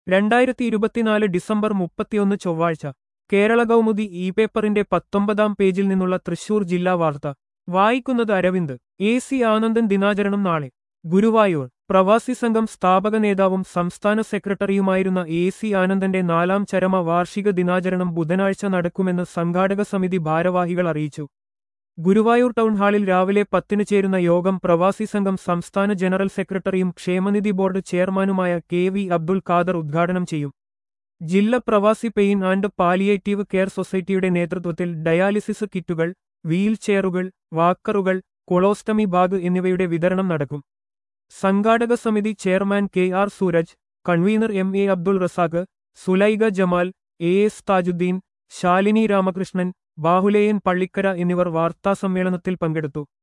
രണ്ടായിരത്തി ഇരുപത്തിനാല് ഡിസംബർ മുപ്പത്തിയൊന്ന് ചൊവ്വാഴ്ച കേരള കൗമുദി ഇ പേപ്പറിന്റെ പത്തൊമ്പതാം പേജിൽ നിന്നുള്ള തൃശൂർ ജില്ലാ വാർത്ത വായിക്കുന്നത് അരവിന്ദ് എ സി ആനന്ദൻ ദിനാചരണം നാളെ ഗുരുവായൂർ പ്രവാസി സംഘം സ്ഥാപക നേതാവും സംസ്ഥാന സെക്രട്ടറിയുമായിരുന്ന എ സി ആനന്ദന്റെ നാലാം ചരമ വാർഷിക ദിനാചരണം ബുധനാഴ്ച നടക്കുമെന്ന് സംഘാടക സമിതി ഭാരവാഹികൾ അറിയിച്ചു ഗുരുവായൂർ ടൗൺ ഹാളിൽ രാവിലെ പത്തിന് ചേരുന്ന യോഗം പ്രവാസി സംഘം സംസ്ഥാന ജനറൽ സെക്രട്ടറിയും ക്ഷേമനിധി ബോർഡ് ചെയർമാനുമായ കെ വി അബ്ദുൽ ഖാദർ ഉദ്ഘാടനം ചെയ്യും ജില്ല പ്രവാസി പെയിൻ ആൻഡ് പാലിയേറ്റീവ് കെയർ സൊസൈറ്റിയുടെ നേതൃത്വത്തിൽ ഡയാലിസിസ് കിറ്റുകൾ വീൽ ചെയറുകൾ വാക്കറുകൾ കൊളോസ്റ്റമി ബാഗ് എന്നിവയുടെ വിതരണം നടക്കും സംഘാടക സമിതി chairman K R Sooraj convener M A Abdul Razak Sulaiga Jamal A S Thajudheen Shalini Ramakrishnan Bahuleyan Pallikkara എന്നിവർ വാർത്താസമ്മേളനത്തിൽ പങ്കെടുത്തു